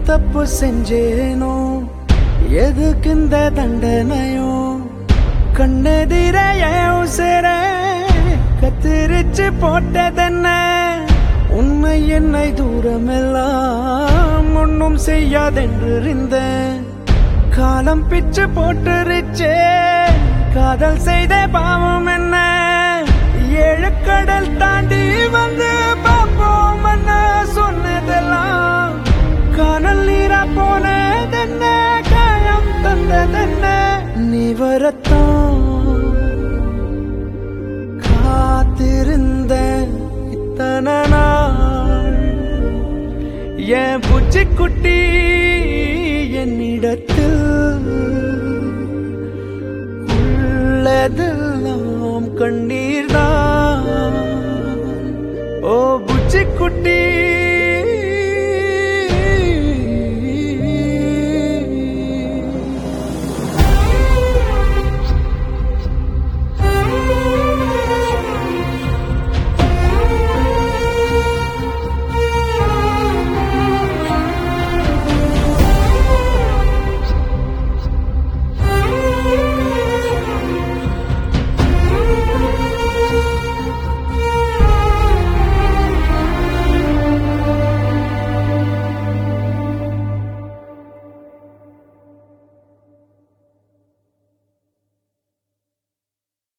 தப்பு செஞ்சேனோ எதுக்கு இந்த தண்டனையோ கண்ணெதிர என் உசிர கத்திரிச்சு போட்டதென்ன உன்னை என்னை தூரமெல்லாம் ஒன்றும் செய்யாதென்று இருந்தேன் காலம் பிச்சு போட்டுருச்சே காதல் செய்த பாவம் என்ன ஏழு கடல் தாண்டி வந்து பார்ப்போம் என்ன சொன்னதெல்லாம் காணல் நீரா போனதென்ன காயம் தந்ததென்ன நீ வரத்தான் காத்திருந்த இத்தனை நாள் என் பூச்சிக்குட்டி என்னிடத்தில் உள்ளதெல்லாம் கண்ணீர்தான் ஓ பூச்சிக்குட்டி